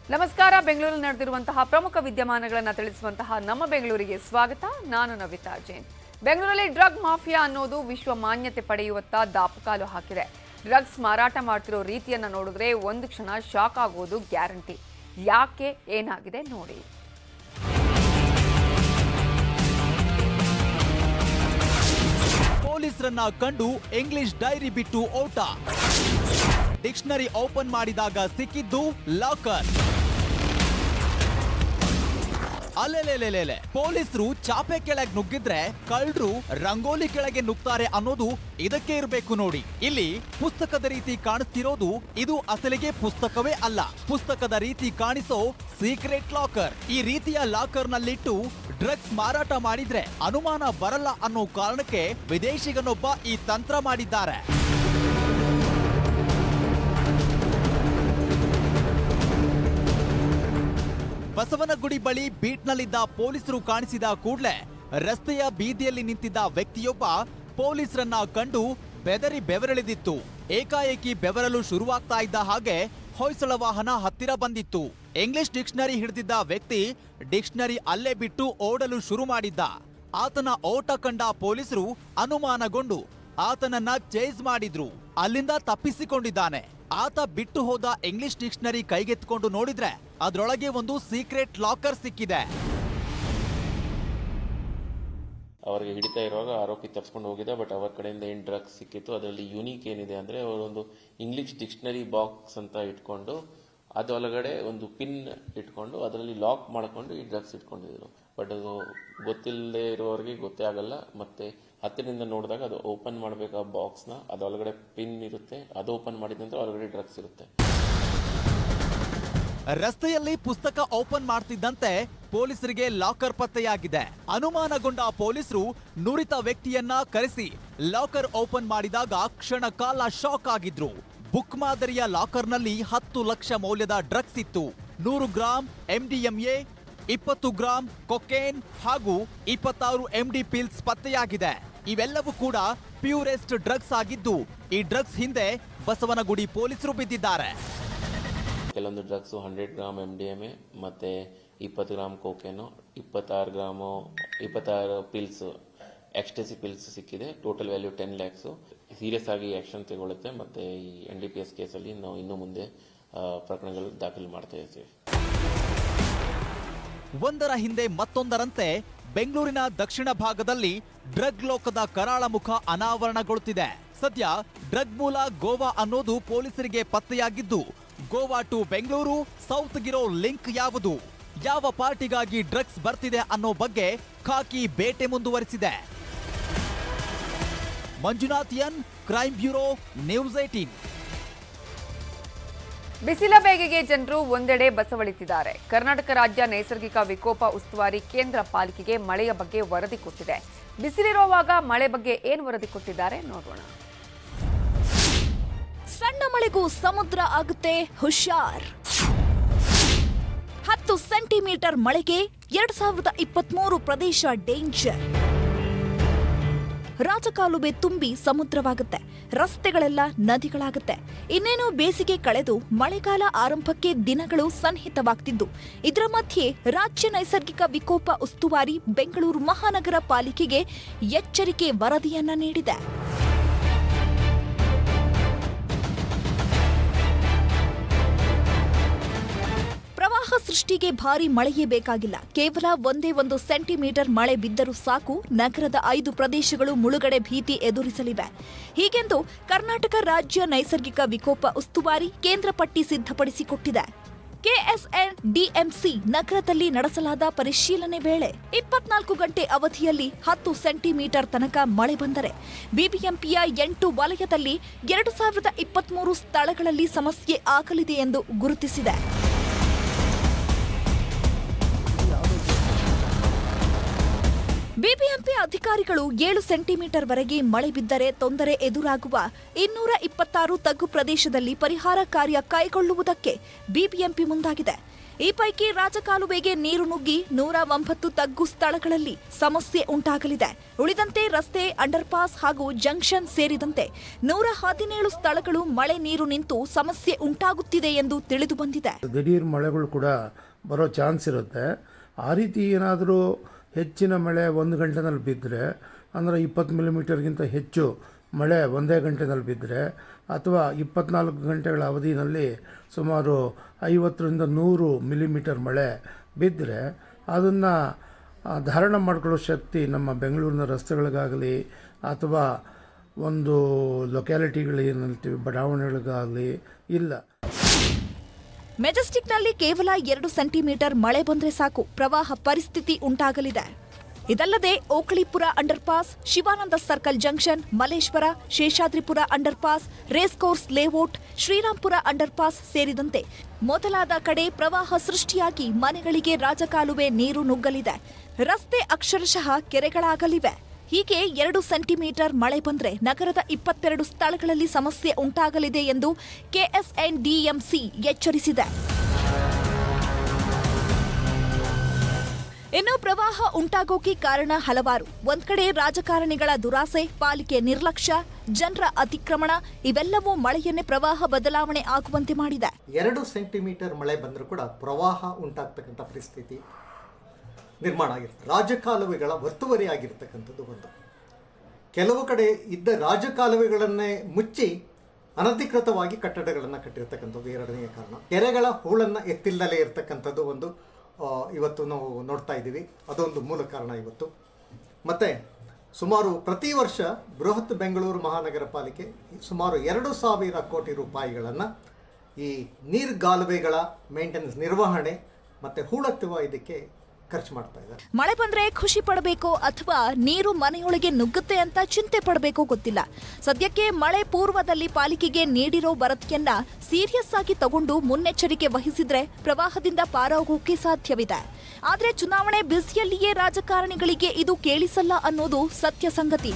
ನಮಸ್ಕಾರ ಬೆಂಗಳೂರಲ್ಲಿ ನಡೆದಿರುವಂತಹ ಪ್ರಮುಖ ವಿದ್ಯಮಾನಗಳನ್ನು ತಿಳಿಸುವಂತಹ ನಮ್ಮ ಬೆಂಗಳೂರಿಗೆ ಸ್ವಾಗತ ನಾನು ನವಿತಾ ಜೈನ್ ಬೆಂಗಳೂರಲ್ಲಿ ಡ್ರಗ್ ಮಾಫಿಯಾ ಅನ್ನೋದು ವಿಶ್ವ ಮಾನ್ಯತೆ ಪಡೆಯುವತ್ತ ದಾಪುಕಾಲು ಹಾಕಿದೆ ಡ್ರಗ್ಸ್ ಮಾರಾಟ ಮಾಡ್ತಿರೋ ರೀತಿಯನ್ನ ನೋಡಿದ್ರೆ ಒಂದು ಕ್ಷಣ ಶಾಕ್ ಆಗೋದು ಗ್ಯಾರಂಟಿ ಯಾಕೆ ಏನಾಗಿದೆ ನೋಡಿ ಪೊಲೀಸರನ್ನ ಕಂಡು ಇಂಗ್ಲಿಷ್ ಡೈರಿ ಬಿಟ್ಟು ಓಟ ಡಿಕ್ಷನರಿ ಓಪನ್ ಮಾಡಿದಾಗ ಸಿಕ್ಕಿದ್ದು ಲಾಕರ್ ಅಲೆಲೆಲೆಲೆಲೆ ಪೊಲೀಸರು ಚಾಪೆ ಕೆಳಗೆ ನುಗ್ಗಿದ್ರೆ ಕಳ್ಳರು ರಂಗೋಲಿ ಕೆಳಗೆ ನುಗ್ತಾರೆ ಅನ್ನೋದು ಇದಕ್ಕೆ ಇರಬೇಕು ನೋಡಿ ಇಲ್ಲಿ ಪುಸ್ತಕದ ರೀತಿ ಕಾಣಿಸ್ತಿರೋದು ಇದು ಅಸಲಿಗೆ ಪುಸ್ತಕವೇ ಅಲ್ಲ ಪುಸ್ತಕದ ರೀತಿ ಕಾಣಿಸೋ ಸೀಕ್ರೆಟ್ ಲಾಕರ್ ಈ ರೀತಿಯ ಲಾಕರ್ ನಲ್ಲಿಟ್ಟು ಡ್ರಗ್ಸ್ ಮಾರಾಟ ಮಾಡಿದ್ರೆ ಅನುಮಾನ ಬರಲ್ಲ ಅನ್ನೋ ಕಾರಣಕ್ಕೆ ವಿದೇಶಿಗನೊಬ್ಬ ಈ ತಂತ್ರ ಮಾಡಿದ್ದಾರೆ ಬಸವನಗುಡಿ ಬಳಿ ಬೀಟ್ನಲ್ಲಿದ್ದ ಪೊಲೀಸರು ಕಾಣಿಸಿದ ಕೂಡಲೇ ರಸ್ತೆಯ ಬೀದಿಯಲ್ಲಿ ನಿಂತಿದ್ದ ವ್ಯಕ್ತಿಯೊಬ್ಬ ಪೊಲೀಸರನ್ನ ಕಂಡು ಬೆದರಿ ಬೆವರೆಳೆದಿತ್ತು ಏಕಾಏಕಿ ಬೆವರಲು ಶುರುವಾಗ್ತಾ ಇದ್ದ ಹಾಗೆ ಹೊಯ್ಸಳ ವಾಹನ ಹತ್ತಿರ ಬಂದಿತ್ತು ಇಂಗ್ಲಿಷ್ ಡಿಕ್ಷನರಿ ಹಿಡಿದಿದ್ದ ವ್ಯಕ್ತಿ ಡಿಕ್ಷನರಿ ಅಲ್ಲೇ ಬಿಟ್ಟು ಓಡಲು ಶುರು ಮಾಡಿದ್ದ ಆತನ ಓಟ ಕಂಡ ಪೊಲೀಸರು ಅನುಮಾನಗೊಂಡು ಆತನನ್ನ ಚೇಸ್ ಮಾಡಿದ್ರು ಅಲ್ಲಿಂದ ತಪ್ಪಿಸಿಕೊಂಡಿದ್ದಾನೆ ಆತ ಬಿಟ್ಟು ಹೋದ ಇಂಗ್ಲಿಷ್ ಡಿಕ್ಷನರಿ ಕೈಗೆತ್ಕೊಂಡು ನೋಡಿದ್ರೆ ಅದ್ರೊಳಗೆ ಒಂದು ಸೀಕ್ರೆಟ್ ಲಾಕರ್ ಸಿಕ್ಕಿದೆ ಅವರಿಗೆ ಹಿಡಿತಾ ಇರುವಾಗ ಆರೋಪಿ ತಪ್ಪಿಸ್ಕೊಂಡು ಹೋಗಿದ್ದ ಬಟ್ ಅವರ ಕಡೆಯಿಂದ ಏನು ಡ್ರಗ್ಸ್ ಸಿಕ್ಕಿತ್ತು ಅದರಲ್ಲಿ ಯುನೀಕ್ ಏನಿದೆ ಅಂದರೆ ಅವರೊಂದು ಇಂಗ್ಲಿಷ್ ಡಿಕ್ಷನರಿ ಬಾಕ್ಸ್ ಅಂತ ಇಟ್ಕೊಂಡು ಅದರೊಳಗಡೆ ಒಂದು ಪಿನ್ ಇಟ್ಕೊಂಡು ಅದರಲ್ಲಿ ಲಾಕ್ ಮಾಡ್ಕೊಂಡು ಈ ಡ್ರಗ್ಸ್ ಇಟ್ಕೊಂಡಿದ್ರು ಬಟ್ ಅದು ಗೊತ್ತಿಲ್ಲದೆ ಇರೋರಿಗೆ ಗೊತ್ತೇ ಆಗಲ್ಲ ಮತ್ತೆ ಹತ್ತಿರದಿಂದ ನೋಡಿದಾಗ ಅದು ಓಪನ್ ಮಾಡಬೇಕು ಆ ಬಾಕ್ಸ್ನ ಅದರೊಳಗಡೆ ಪಿನ್ ಇರುತ್ತೆ ಅದು ಓಪನ್ ಮಾಡಿದ ನಂತರ ಒಳಗಡೆ ಡ್ರಗ್ಸ್ ಇರುತ್ತೆ ರಸ್ತೆಯಲ್ಲಿ ಪುಸ್ತಕ ಓಪನ್ ಮಾಡ್ತಿದ್ದಂತೆ ಪೊಲೀಸರಿಗೆ ಲಾಕರ್ ಪತ್ತೆಯಾಗಿದೆ ಅನುಮಾನಗೊಂಡ ಪೊಲೀಸರು ನುರಿತ ವ್ಯಕ್ತಿಯನ್ನ ಕರೆಸಿ ಲಾಕರ್ ಓಪನ್ ಮಾಡಿದಾಗ ಕ್ಷಣ ಕಾಲ ಶಾಕ್ ಆಗಿದ್ರು ಬುಕ್ ಮಾದರಿಯ ಲಾಕರ್ನಲ್ಲಿ ಹತ್ತು ಲಕ್ಷ ಮೌಲ್ಯದ ಡ್ರಗ್ಸ್ ಇತ್ತು ನೂರು ಗ್ರಾಂ ಎಂಡಿಎಂಎ ಇಪ್ಪತ್ತು ಗ್ರಾಂ ಕೊಕೇನ್ ಹಾಗೂ ಇಪ್ಪತ್ತಾರು ಎಂಡಿ ಪಿಲ್ಸ್ ಪತ್ತೆಯಾಗಿದೆ ಇವೆಲ್ಲವೂ ಕೂಡ ಪ್ಯೂರೆಸ್ಟ್ ಡ್ರಗ್ಸ್ ಆಗಿದ್ದು ಈ ಡ್ರಗ್ಸ್ ಹಿಂದೆ ಬಸವನಗುಡಿ ಪೊಲೀಸರು ಬಿದ್ದಿದ್ದಾರೆ ಕೆಲವೊಂದು drugs hundred gram M D M A ಮತ್ತು ಇಪ್ಪತ್ತು ಗ್ರಾಮ್ ಕೋಕೇನು ಇಪ್ಪತ್ತಾರು ಗ್ರಾಮು ಇಪ್ಪತ್ತಾರು ಪಿಲ್ಸ್ ಎಕ್ಸ್ಟೆಸಿ ಪಿಲ್ಸ್ ಸಿಕ್ಕಿದೆ total value ten lakhs serious ಆಗಿ ಆ್ಯಕ್ಷನ್ ತಗೊಳುತ್ತೆ ಮತ್ತು ಈ ಎನ್ ಡಿ ಪಿ ಎಸ್ ಕೇಸಲ್ಲಿ ನಾವು ಇನ್ನು ಮುಂದೆ ಆ, ಪ್ರಕರಣಗಳು ದಾಖಲು ಮಾಡ್ತಾ ಇರ್ತೀವಿ ಒಂದರ ಹಿಂದೆ ಮತ್ತೊಂದರಂತೆ ಬೆಂಗಳೂರಿನ ದಕ್ಷಿಣ ಭಾಗದಲ್ಲಿ ಡ್ರಗ್ ಲೋಕದ ಕರಾಳ ಮುಖ ಅನಾವರಣಗೊಳ್ಳುತ್ತಿದೆ ಸದ್ಯ ಡ್ರಗ್ ಮೂಲ ಗೋವಾ ಅನ್ನೋದು ಪೊಲೀಸರಿಗೆ ಪತ್ತೆಯಾಗಿದ್ದು ಗೋವಾ ಟು ಬೆಂಗಳೂರು ಸೌತ್ಗಿರೋ ಲಿಂಕ್ ಯಾವುದು ಯಾವ ಪಾರ್ಟಿಗಾಗಿ ಡ್ರಗ್ಸ್ ಬರ್ತಿದೆ ಅನ್ನೋ ಬಗ್ಗೆ ಖಾಕಿ ಬೇಟೆ ಮುಂದುವರಿಸಿದೆ Manjunath N crime bureau news eighteen ಬಿಸಿಲ ಬೇಗೆಗೆ ಜನರು ಒಂದೆಡೆ ಬಸವಳಿತಿದ್ದಾರೆ ಕರ್ನಾಟಕ ರಾಜ್ಯ ನೈಸರ್ಗಿಕ ವಿಕೋಪ ಉಸ್ತುವಾರಿ ಕೇಂದ್ರ ಪಾಲಿಕೆಗೆ ಮಳೆಯ ಬಗ್ಗೆ ವರದಿ ಕೊಟ್ಟಿದೆ ಬಿಸಿಲಿರುವಾಗ ಮಳೆ ಬಗ್ಗೆ ಏನು ವರದಿ ಕೊಟ್ಟಿದ್ದಾರೆ ನೋಡೋಣ ಸಣ್ಣ ಮಳೆಗೂ ಸಮುದ್ರ ಆಗುತ್ತೆ ಹುಷಾರ್ ಹತ್ತು ಸೆಂಟಿಮೀಟರ್ ಮಳೆಗೆ ಎರಡ್ ಸಾವಿರದ ಇಪ್ಪತ್ಮೂರು ಪ್ರದೇಶ ಡೇಂಜರ್ ರಾಜಕಾಲುವೆ ತುಂಬಿ ಸಮುದ್ರವಾಗುತ್ತೆ ರಸ್ತೆಗಳೆಲ್ಲ ನದಿಗಳಾಗುತ್ತೆ ಇನ್ನೇನು ಬೇಸಿಗೆ ಕಳೆದು ಮಳೆಗಾಲ ಆರಂಭಕ್ಕೆ ದಿನಗಳು ಸನ್ನಿಹಿತವಾಗ್ತಿದ್ದು ಇದರ ಮಧ್ಯೆ ರಾಜ್ಯ ನೈಸರ್ಗಿಕ ವಿಕೋಪ ಉಸ್ತುವಾರಿ ಬೆಂಗಳೂರು ಮಹಾನಗರ ಪಾಲಿಕೆಗೆ ಎಚ್ಚರಿಕೆ ವರದಿಯನ್ನ ನೀಡಿದೆ ಪ್ರವಾಹ ಸೃಷ್ಟಿಗೆ ಭಾರಿ ಮಳೆಯೇ ಬೇಕಾಗಿಲ್ಲ ಕೇವಲ ಒಂದೇ ಒಂದು ಸೆಂಟಿಮೀಟರ್ ಮಳೆ ಬಿದ್ದರೂ ಸಾಕು ನಗರದ ಐದು ಪ್ರದೇಶಗಳು ಮುಳುಗಡೆ ಭೀತಿ ಎದುರಿಸಲಿವೆ ಹೀಗೆಂದು ಕರ್ನಾಟಕ ರಾಜ್ಯ ನೈಸರ್ಗಿಕ ವಿಕೋಪ ಉಸ್ತುವಾರಿ ಕೇಂದ್ರ ಪಟ್ಟಿ ಸಿದ್ಧಪಡಿಸಿಕೊಟ್ಟಿದೆ ಕೆಎಸ್ಎನ್ ಡಿಎಂಸಿ ನಗರದಲ್ಲಿ ನಡೆಸಲಾದ ಪರಿಶೀಲನೆ ವೇಳೆ ಇಪ್ಪತ್ನಾಲ್ಕು ಗಂಟೆ ಅವಧಿಯಲ್ಲಿ ಹತ್ತು ಸೆಂಟಿಮೀಟರ್ ತನಕ ಮಳೆ ಬಂದರೆ ಬಿಬಿಎಂಪಿಯ ಎಂಟು ವಲಯದಲ್ಲಿ ಎರಡು ಸಾವಿರದ ಇಪ್ಪತ್ಮೂರು ಸ್ಥಳಗಳಲ್ಲಿ ಸಮಸ್ಯೆ ಆಗಲಿದೆ ಎಂದು ಗುರುತಿಸಿದೆ ಬಿಬಿಎಂಪಿ ಅಧಿಕಾರಿಗಳು ಏಳು ಸೆಂಟಿಮೀಟರ್ ವರೆಗೆ ಮಳೆ ಬಿದ್ದರೆ ತೊಂದರೆ ಎದುರಾಗುವ ಇನ್ನೂರ ಇಪ್ಪತ್ತಾರು ತಗ್ಗು ಪ್ರದೇಶದಲ್ಲಿ ಪರಿಹಾರ ಕಾರ್ಯ ಕೈಗೊಳ್ಳುವುದಕ್ಕೆ ಬಿಬಿಎಂಪಿ ಮುಂದಾಗಿದೆ ಈ ಪೈಕಿ ರಾಜಕಾಲುವೆಗೆ ನೀರು ನುಗ್ಗಿ ನೂರ ಒಂಬತ್ತು ತಗ್ಗು ಸ್ಥಳಗಳಲ್ಲಿ ಸಮಸ್ಯೆ ಉಂಟಾಗಲಿದೆ ಉಳಿದಂತೆ ರಸ್ತೆ ಅಂಡರ್ಪಾಸ್ ಹಾಗೂ ಜಂಕ್ಷನ್ ಸೇರಿದಂತೆ ನೂರ ಹದಿನೇಳು ಸ್ಥಳಗಳು ಮಳೆ ನೀರು ನಿಂತು ಸಮಸ್ಯೆ ಉಂಟಾಗುತ್ತಿದೆ ಎಂದು ತಿಳಿದು ಬಂದಿದೆ ದಿಢೀರ್ ಮಳೆಗಳು ಕೂಡ ಬರೋ ಚಾನ್ಸ್ ಇರುತ್ತೆ ಆ ರೀತಿ ಏನಾದರೂ ಹೆಚ್ಚಿನ ಮಳೆ ಒಂದು ಗಂಟೆನಲ್ಲಿ ಬಿದ್ದರೆ ಅಂದರೆ ಇಪ್ಪತ್ತು ಮಿಲಿಮೀಟರ್ಗಿಂತ ಹೆಚ್ಚು ಮಳೆ ಒಂದೇ ಗಂಟೆನಲ್ಲಿ ಬಿದ್ದರೆ ಅಥವಾ ಇಪ್ಪತ್ನಾಲ್ಕು ಗಂಟೆಗಳ ಅವಧಿನಲ್ಲಿ ಸುಮಾರು ಐವತ್ತರಿಂದ ನೂರು ಮಿಲಿಮೀಟರ್ ಮಳೆ ಬಿದ್ದರೆ ಅದನ್ನು ಧಾರಣ ಮಾಡಿಕೊಳ್ಳೋ ಶಕ್ತಿ ನಮ್ಮ ಬೆಂಗಳೂರಿನ ರಸ್ತೆಗಳಿಗಾಗಲಿ ಅಥವಾ ಒಂದು ಲೊಕ್ಯಾಲಿಟಿಗಳು ಏನು ಹೇಳ್ತೀವಿ ಬಡಾವಣೆಗಳಿಗಾಗಲಿ ಇಲ್ಲ ಮೆಜೆಸ್ಟಿಕ್ನಲ್ಲಿ ಕೇವಲ ಎರಡು ಸೆಂಟಿಮೀಟರ್ ಮಳೆ ಬಂದ್ರೆ ಸಾಕು ಪ್ರವಾಹ ಪರಿಸ್ಥಿತಿ ಉಂಟಾಗಲಿದೆ ಇದಲ್ಲದೆ Okalipura underpass Shivananda circle junction Malleshwara Seshadripura underpass race course layout Srirampura underpass ಸೇರಿದಂತೆ ಮೊದಲಾದ ಕಡೆ ಪ್ರವಾಹ ಸೃಷ್ಟಿಯಾಗಿ ಮನೆಗಳಿಗೆ ರಾಜಕಾಲುವೆ ನೀರು ನುಗ್ಗಲಿದೆ ರಸ್ತೆ ಅಕ್ಷರಶಃ ಕೆರೆಗಳಾಗಲಿವೆ ಹೀಗೆ ಎರಡು ಸೆಂಟಿಮೀಟರ್ ಮಳೆ ಬಂದ್ರೆ ನಗರದ ಇಪ್ಪತ್ತೆರಡು ಸ್ಥಳಗಳಲ್ಲಿ ಸಮಸ್ಯೆ ಉಂಟಾಗಲಿದೆ ಎಂದು ಕೆಎಸ್ಎನ್ಡಿಎಂಸಿ ಎಚ್ಚರಿಸಿದೆ ಇನ್ನು ಪ್ರವಾಹ ಉಂಟಾಗೋಕೆ ಕಾರಣ ಹಲವಾರು ಒಂದ್ ಕಡೆ ರಾಜಕಾರಣಿಗಳ ದುರಾಸೆ ಪಾಲಿಕೆ ನಿರ್ಲಕ್ಷ್ಯ ಜನರ ಅತಿಕ್ರಮಣ ಇವೆಲ್ಲವೂ ಮಳೆಯನ್ನೇ ಪ್ರವಾಹ ಬದಲಾವಣೆ ಆಗುವಂತೆ ಮಾಡಿದೆ ಎರಡು ಸೆಂಟಿಮೀಟರ್ ಮಳೆ ಬಂದರೂ ಕೂಡ ಪ್ರವಾಹ ಉಂಟಾಗ್ತಕ್ಕಂಥ ಪರಿಸ್ಥಿತಿ ನಿರ್ಮಾಣ ಆಗಿರುತ್ತೆ ರಾಜಕಾಲುವೆಗಳ ಒತ್ತುವರಿ ಆಗಿರ್ತಕ್ಕಂಥದ್ದು ಒಂದು ಕೆಲವು ಕಡೆ ಇದ್ದ ರಾಜಕಾಲುವೆಗಳನ್ನೇ ಮುಚ್ಚಿ ಅನಧಿಕೃತವಾಗಿ ಕಟ್ಟಡಗಳನ್ನು ಕಟ್ಟಿರ್ತಕ್ಕಂಥದ್ದು ಎರಡನೆಯ ಕಾರಣ ಕೆರೆಗಳ ಹೂಳನ್ನು ಎತ್ತಿಲ್ಲದಲೇ ಇರತಕ್ಕಂಥದ್ದು ಒಂದು ಆ, ಇವತ್ತು ನಾವು ನೋಡ್ತಾ ಇದ್ದೀವಿ ಅದೊಂದು ಮೂಲ ಕಾರಣ ಇವತ್ತು ಮತ್ತು ಸುಮಾರು ಪ್ರತಿ ವರ್ಷ ಬೃಹತ್ ಬೆಂಗಳೂರು ಮಹಾನಗರ ಪಾಲಿಕೆ ಸುಮಾರು ಎರಡು ಸಾವಿರ ಕೋಟಿ ರೂಪಾಯಿಗಳನ್ನು ಈ ನೀರ್ಗಾಲುವೆಗಳ ಮೇಂಟೆನೆನ್ಸ್ ನಿರ್ವಹಣೆ ಮತ್ತು ಹೂಳೆತ್ತುವ ಇದಕ್ಕೆ ಖರ್ಚು ಮಾಡ್ತಾ ಇದ್ದಾರೆ ಮಳೆ ಬಂದ್ರೆ ಖುಷಿ ಪಡಬೇಕೋ ಅಥವಾ ನೀರು ಮನೆಯೊಳಗೆ ನುಗ್ಗುತ್ತೆ ಅಂತ ಚಿಂತೆ ಪಡಬೇಕೋ ಗೊತ್ತಿಲ್ಲ ಸದ್ಯಕ್ಕೆ ಮಳೆ ಪೂರ್ವದಲ್ಲಿ ಪಾಲಿಕೆಗೆ ನೀಡಿರೋ ಬರತ್ಯನ್ನ ಸೀರಿಯಸ್ ಆಗಿ ತಗೊಂಡು ಮುನ್ನೆಚ್ಚರಿಕೆ ವಹಿಸಿದ್ರೆ ಪ್ರವಾಹದಿಂದ ಪಾರಾಗೋಕೆ ಸಾಧ್ಯವಿದೆ ಆದ್ರೆ ಚುನಾವಣೆ ಬಿಸಿಯಲ್ಲಿಯೇ ರಾಜಕಾರಣಿಗಳಿಗೆ ಇದು ಕೇಳಿಸಲ್ಲ ಅನ್ನೋದು ಸತ್ಯ ಸಂಗತಿ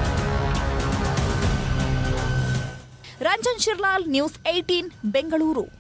ರಂಜನ್ ಶಿರ್ಲಾಲ್ ನ್ಯೂಸ್ ಏಟೀನ್ ಬೆಂಗಳೂರು